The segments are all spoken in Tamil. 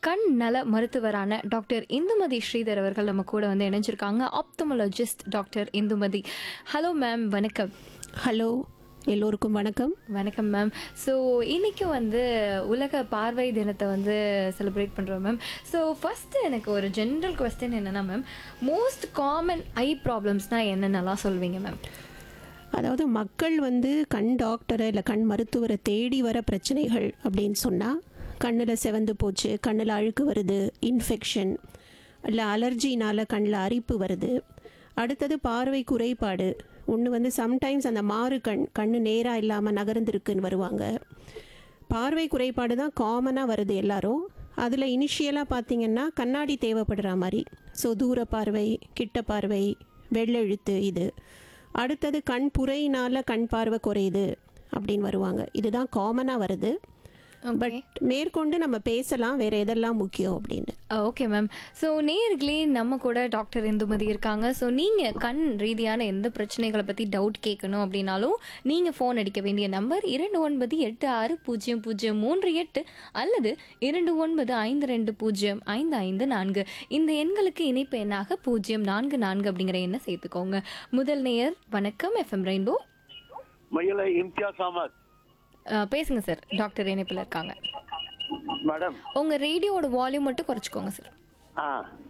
கண் நல மருத்துவரான டாக்டர் இந்துமதி ஸ்ரீதர் அவர்கள் நம்ம கூட வந்து இணைஞ்சிருக்காங்க ophthalmologist doctor Indumathi hello ma'am வணக்கம் ஹலோ எல்லோருக்கும் வணக்கம் வணக்கம் மேம் ஸோ இன்னைக்கு வந்து உலக பார்வை தினத்தை வந்து செலிப்ரேட் பண்ணுறோம் மேம் ஸோ ஃபஸ்ட்டு எனக்கு ஒரு ஜென்ரல் கொஸ்டின் என்னென்னா மேம் மோஸ்ட் காமன் ஐ ப்ராப்ளம்ஸ்னால் என்னென்னலாம் சொல்வீங்க மேம் அதாவது மக்கள் வந்து கண் டாக்டரை இல்லை கண் மருத்துவரை தேடி வர பிரச்சனைகள் அப்படின்னு சொன்னால் கண்ணில் செவந்து போச்சு கண்ணில் அழுக்கு வருது இன்ஃபெக்ஷன் இல்லை அலர்ஜினால் கண்ணில் அரிப்பு வருது அடுத்தது பார்வை குறைபாடு ஒன்று வந்து சம்டைம்ஸ் அந்த மாறு கண் கண்ணு நேராக இல்லாமல் நகர்ந்துருக்குன்னு வருவாங்க பார்வை குறைபாடு தான் காமனாக வருது எல்லாரும் அதில் இனிஷியலாக பார்த்தீங்கன்னா கண்ணாடி தேவைப்படுற மாதிரி ஸோ தூர பார்வை கிட்ட பார்வை வெள்ளெழுத்து இது அடுத்தது கண் புரையினால் கண் பார்வை குறையுது அப்படின்னு வருவாங்க இதுதான் காமனாக வருது பட் மேற்கொண்டு நம்ம பேசலாம் வேற எதெல்லாம் முக்கியம் அப்படின்னு ஓகே மேம் ஸோ நேர்களே நம்ம கூட டாக்டர் இந்துமதி இருக்காங்க ஸோ நீங்கள் கண் ரீதியான எந்த பிரச்சனைகளை பற்றி டவுட் கேட்கணும் அப்படின்னாலும் நீங்கள் ஃபோன் அடிக்க வேண்டிய நம்பர் இரண்டு ஒன்பது எட்டு ஆறு பூஜ்ஜியம் பூஜ்ஜியம் மூன்று எட்டு அல்லது இரண்டு ஒன்பது ஐந்து ரெண்டு பூஜ்ஜியம் ஐந்து ஐந்து நான்கு இந்த எண்களுக்கு இணைப்பு எண்ணாக பூஜ்ஜியம் நான்கு நான்கு அப்படிங்கிற எண்ணை சேர்த்துக்கோங்க முதல் நேயர் வணக்கம் எஃப்எம் ரெயின்போ மயிலை இம்தியாஸ் அஹமத் பேசுங்க சார் டாக்டர் இணைப்பில் இருக்காங்க மேடம் உங்கள் ரேடியோவோட வால்யூம் மட்டும் குறைச்சிக்கோங்க சார் ஆ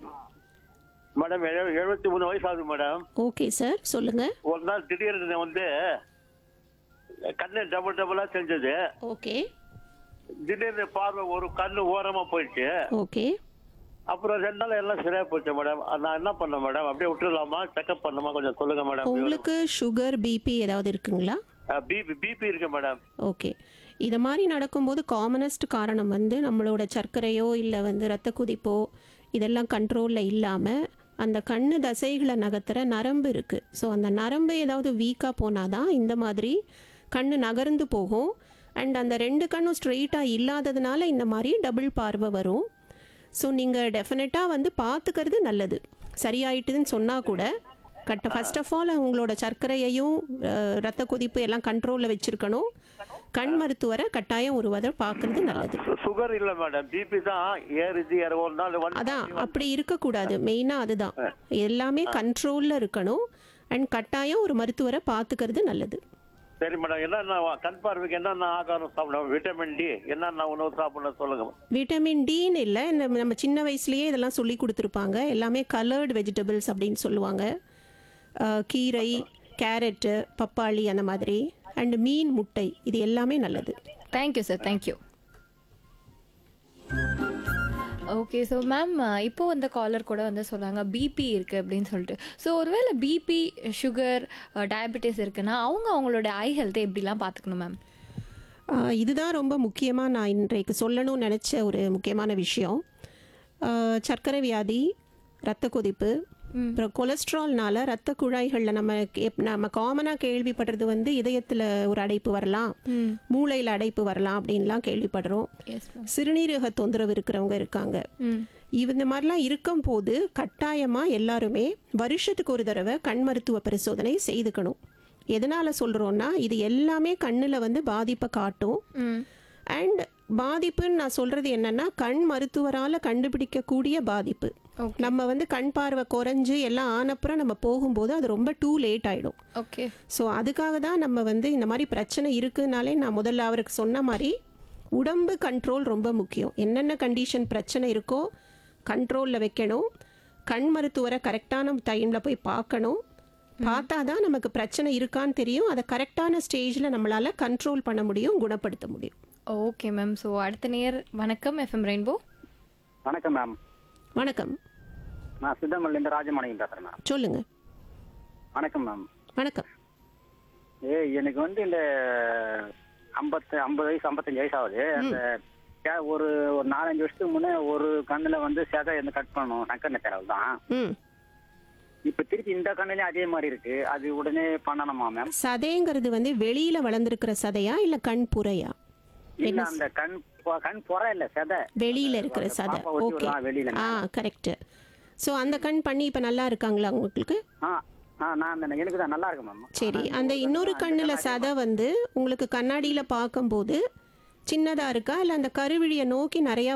மேடம் எழு- எழுபத்தி மூணு வயசு ஆகுது மேடம் ஓகே சார் சொல்லுங்கள் ஒரு நாள் திடீர்னு வந்து கண்ணு டபுள் டபுளா செஞ்சது ஓகே திடீர்னு பார்வை ஒரு கண்ணு ஓரமா போயிடுச்சு ஓகே அப்புறம் ரெண்டு நாள் எல்லாம் சரியா போச்சு மேடம் நான் என்ன பண்ணேன் மேடம் அப்படியே விட்டுடலாமா செக்அப் பண்ணலாமா கொஞ்சம் சொல்லுங்க மேடம் உங்களுக்கு சுகர் பிபி ஏதாவது இருக்குங்களா பிபி பிபி இருக்கு மேடம் ஓகே இது மாதிரி நடக்கும்போது காமனஸ்ட் காரணம் வந்து நம்மளோட சர்க்கரையோ இல்லை வந்து ரத்த குதிப்போ இதெல்லாம் கண்ட்ரோலில் இல்லாமல் அந்த கண்ணு தசைகளை நகர்த்துற நரம்பு இருக்குது ஸோ அந்த நரம்பு ஏதாவது வீக்காக போனால் தான் இந்த மாதிரி கண்ணு நகர்ந்து போகும் அண்ட் அந்த ரெண்டு கண்ணும் ஸ்ட்ரெயிட்டாக இல்லாததுனால இந்த மாதிரி டபுள் பார்வை வரும் ஸோ நீங்கள் டெஃபினட்டாக வந்து பார்த்துக்கிறது நல்லது சரியாயிட்டுதுன்னு சொன்னால் கூட கட்ட ஃபர்ஸ்ட் ஆஃப் ஆல் உங்களோட சர்க்கரையையும் அஹ், ரத்த கொதிப்பு எல்லாம் கண்ட்ரோலில் வச்சுருக்கணும் கண் மருத்துவரை கட்டாயம் ஒரு வதம் பார்க்கறது நல்லது சுகர் இல்ல மேடம் பிபி தான் ஏறுது ஏற ஒரு நாள் வந்து அதான் அப்படி இருக்கக்கூடாது மெயினாக அதுதான் எல்லாமே கண்ட்ரோலில் இருக்கணும் அண்ட் கட்டாயம் ஒரு மருத்துவரை பார்த்துக்கிறது நல்லது சரி மேடம் என்னென்ன கண் பார்வைக்கு என்னென்ன ஆகாரம் சாப்பிடணும் விட்டமின் டி என்னென்ன உணவு சாப்பிடணும் சொல்லுங்க விட்டமின் டின்னு இல்லை நம்ம நம்ம சின்ன வயசுலயே இதெல்லாம் சொல்லி கொடுத்துருப்பாங்க எல்லாமே கலர்டு வெஜிடபிள்ஸ் அப்படின்னு சொல்லுவாங்க அஹ், கீரை கேரட்டு பப்பாளி அந்த மாதிரி அண்ட் மீன் முட்டை இது எல்லாமே நல்லது thank you sir thank you okay so ma'am இப்போ வந்த காலர் கூட வந்து சொன்னாங்க பிபி இருக்குது அப்படின்னு சொல்லிட்டு ஸோ ஒருவேளை பிபி சுகர் டயபெட்டிஸ் இருக்குன்னா அவங்க அவங்களோட ஐ ஹெல்த்தை எப்படிலாம் பார்த்துக்கணும் மேம் ஆஹ் இதுதான் ரொம்ப முக்கியமாக நான் இன்றைக்கு சொல்லணும்னு நினச்ச ஒரு முக்கியமான விஷயம் ஆஹ் சர்க்கரை வியாதி இரத்த கொதிப்பு அப்புறம் கொலஸ்ட்ரால்னால ரத்த குழாய்களில் நம்ம எப்- நம்ம காமனாக கேள்விப்படுறது வந்து இதயத்தில் ஒரு அடைப்பு வரலாம் மூளையில் அடைப்பு வரலாம் அப்படின்லாம் கேள்விப்படுறோம் எஸ் மேம் சிறுநீரக தொந்தரவு இருக்கிறவங்க இருக்காங்க ம் இவ- இந்த மாதிரிலாம் இருக்கும்போது கட்டாயமாக எல்லாருமே வருஷத்துக்கு ஒரு தடவை கண் மருத்துவ பரிசோதனை செய்துக்கணும் எதனால் சொல்கிறோன்னா இது எல்லாமே கண்ணில் வந்து பாதிப்பை காட்டும் ம் அண்ட் பாதிப்புன்னு நான் சொல்கிறது என்னென்னா கண் மருத்துவரால் கண்டுபிடிக்கக்கூடிய பாதிப்பு Okay. நம்ம வந்து கண் பார்வை குறைஞ்சு எல்லாம் ஆனப்புறம் நம்ம போகும்போது அது ரொம்ப டூ லேட் ஆகிடும் ஓகே ஸோ அதுக்காக தான் நம்ம வந்து இந்த மாதிரி பிரச்சனை இருக்குனாலே நான் முதல்ல அவருக்கு சொன்ன மாதிரி உடம்பு கண்ட்ரோல் ரொம்ப முக்கியம் என்னென்ன கண்டிஷன் பிரச்சனை இருக்கோ கண்ட்ரோலில் வைக்கணும் கண் மருத்துவரை கரெக்டான டைமில் போய் பார்க்கணும் பார்த்தா தான் நமக்கு பிரச்சனை இருக்கான்னு தெரியும் அதை கரெக்டான ஸ்டேஜில் நம்மளால் கண்ட்ரோல் பண்ண முடியும் குணப்படுத்த முடியும் ஓகே மேம் ஸோ அடுத்த நேர் வணக்கம் எஃப்எம் ரெயின்போ வணக்கம் மேம் வணக்கம் நான் சித்தமல்லேருந்து ராஜமாணியம் பேசுறேன் மேம் சொல்லுங்கள் வணக்கம் மேம் வணக்கம் ஏ எனக்கு வந்து இந்த ஐம்பத்து ஐம்பது வயசு ஐம்பத்தஞ்சு வயசு ஆகுது அந்த கே- ஒரு ஒரு நாலஞ்சு வருஷத்துக்கு முன்னே ஒரு கண்ணுல வந்து செதை இருந்து கட் பண்ணணும் நக்கண்ண தேரல் தான் ம் இப்ப திருப்பி இந்த கண்ணுலயும் அதே மாதிரி இருக்கு அது உடனே பண்ணணுமா மேம் சதைங்கிறது வந்து வெளியில் வளர்ந்துருக்கிற சதையா இல்லை கண் புறையா இல்ல அந்த கண் பொ- கண் புற இல்ல செதை வெளியில் இருக்கிற சதை பாப்பா ஒட்டி ஓகே விடலாம் வெளியில ஆ கரெக்டு ஸோ அந்த கண் பண்ணி இப்போ நல்லா இருக்காங்களா உங்களுக்கு ஆ ஆ நான் அந்த எனக்கு தான் நல்லா இருக்கு மேம் சரி அந்த இன்னொரு கண்ணில் சதை வந்து உங்களுக்கு கண்ணாடியில் பார்க்கும்போது சின்னதாக இருக்கா இல்லை அந்த கருவிழியை நோக்கி நிறையா